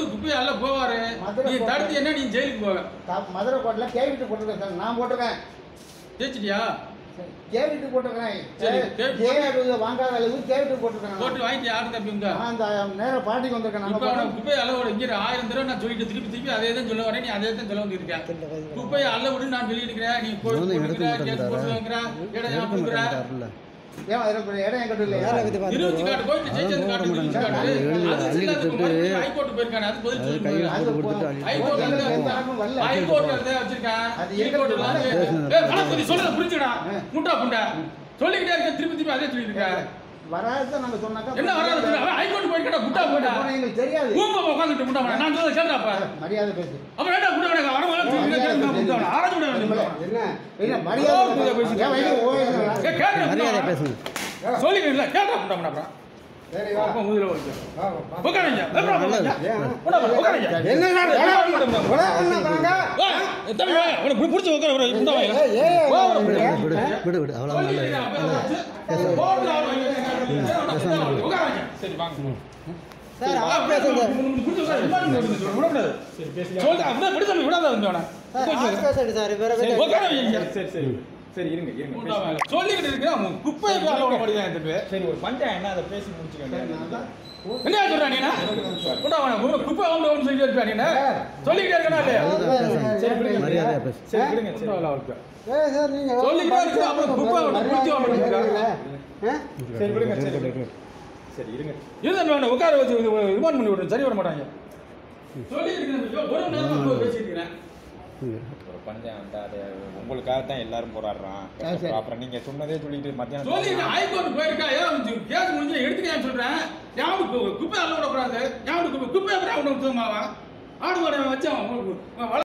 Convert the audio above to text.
வந்து குப்பையை எல்லாம் போவாரு மதுரை நீ போட்டு- தடுத்து என்ன நீ ஜெயிலுக்கு போவ த- மதுரை கோட்டில் கேவிட்டு போட்டிருக்கேன் சார் நான் போட்டிருக்கேன் ஜெயிச்சிட்டியா கேவிட்டு போட்டிருக்கேன் சரி, கேவிட்டு ஜே அறுபது வாங்காத அளவு கேவிட்டு போட்டிருக்கேன் போட்டு வாங்கிட்டு யாரும் தம்பி உங்க நான் அந்த நேர பாட்டிக்கு வந்திருக்கேன் இப்ப நம்ம அவனை குப்பையை அளவு விடு. இங்க இரு. ஆயிரம் தடவை நான் சொல்லிட்டு திருப்பி திருப்பி அதே தான் சொல்ல வரேன் நீ அதே தான் சொல்ல வந்துருக்க குப்பையை அளவு விடு நான் சொல்லிட்டு இருக்கிறேன் நீ போய் இவனும் எடுக்க கொடுக்குற, கேஸ் மாட்டேங்கிறாரா? போட்டு வாங்குற, இடம் எடுக்க ஏன் கொடுக்குற? மாட்டேங்கிறாருல்ல ஏன் இடம் இடம் எங்கிட்ட இல்லையா இருபத்தி காட்டு கோயில்ல ஜெயிச்சது காட்டு, இருபத்தி காட்டு. அதான் போட அது மாட்டேங்கிறாரு. இல்லாத அள்ளி ஹைகோர்ட் போயிருக்கானே, அது பதில் அது சொல்லு. கையில் அது போட்டு கொடுத்துட்டு அள்ளி ஹைகோர்ட் எந்த வந்து- எந்த அரசும் வரல ஹைகோர்ட்ல இருந்தே வச்சிருக்கேன். அது ஹைகோர்ட்ல எங்க வந்து- பேசுனது ஏய், வணக்கம், நீ சொல்றத புரிஞ்சுடா. முட்டா புண்டை. சொல்லிக்கிட்டே இருக்க, திருப்பி திருப்பி அதே சொல்லிட்டு இருக்க. வராத நம்ம சொன்னாக்கா என்ன வராது சொல்லு. அவன் ஹைகோர்ட் போயிருக்கா, முட்டா புண்டை. போனா எங்களுக்கு தெரியாது ஊம்ப உட்காந்துட்டு முட்டா புண்டை. நான் சொல்றத கேளுடா அப்ப. மரியாதை பேசு அப்ப வேண்டாம், புண்டை வேண்டாம். வரவங்க சொல்லிட்டு கேளுங்க, முட்டா புண்டை. ஆராய்ச்சி புண்டை வேண்டாம். என்ன என்ன மரியாதை பேசு. ஏன் வயிறு ஓடுதுங்களா? ஏய், கேளுடா, மரியாதை முட்டா. பேசுங்க சொல்லிக்கிறீங்களா? கேளுடா, முட்டா புண்டை அப்புறம். சரி வா அப்ப முதல்ல வச்சு. வா, வா. உட்காருங்க. எப்படா உட்காருங்க? ஏன்? முட்டா புண்டை, உட்காருங்க. என்ன சார் முட்டா புண்டை. உடனே ஒண்ணு பாருங்க. வா, தம்பி வா. உனக்கு பிடிச்ச உட்காரு, உட்காரு. முட்டா வாங்க. ஏய், ஏய், வா, ஏய், விடு, ஏய், விடு ஏய். விடு விடு அவ்வளோ நல்ல sir operation sir operation sir வேற வேற சரி இருங்க இருங்க பேசுங்க. சொல்லிக்கிட்டு இருக்கிறேன் குப்பை சரி ஒரு பஞ்சாயம் என்ன அதை பேசி முடிச்சுக்கோங்க என்ன சொல்ற நீ குப்பை அவங்க ஒன்று சொல்லி இருப்பா நீ சொல்லிக்கிட்டே இருக்கா இல்லையா சரி விடுங்க மரியாதையாக பேசு சரி விடுங்க சரி ஏய் சார் நீங்க சொல்லிக்கிட்டே இருக்கு, அப்புறம் குப்பை அவனை பிடிச்சி அவனை ஆ? சரி விடுங்க சரி விடுங்க சரி இருங்க இதுதான் வேணும் உட்கார வச்சு ரிமாண்ட் பண்ணி விடுறேன் சரி வர மாட்டாங்க சொல்லி இருக்கிறேன் ஒரு நேரம் பேசிட்டு இருக்கிறேன் ஒரு பஞ்சாயம் வந்து அது உங்களுக்காக தான் எல்லாரும் போராடுறான் ஆ, சரி. அப்புறம் நீங்க சொன்னதே சொல்லிட்டு சொல்லி மத்தியானம் ஹைகோர்ட் போயிருக்கா ஏன் கேஸ் முடிஞ்சு எடுத்துக்கேன் சொல்றேன் யாவுக்கு குப்பை அள்ள விடக்கூடாது யாவுக்கு குப்பை குப்பை அப்புறம் அவனுக்கு ஆடு மாடை வச்சு அவன்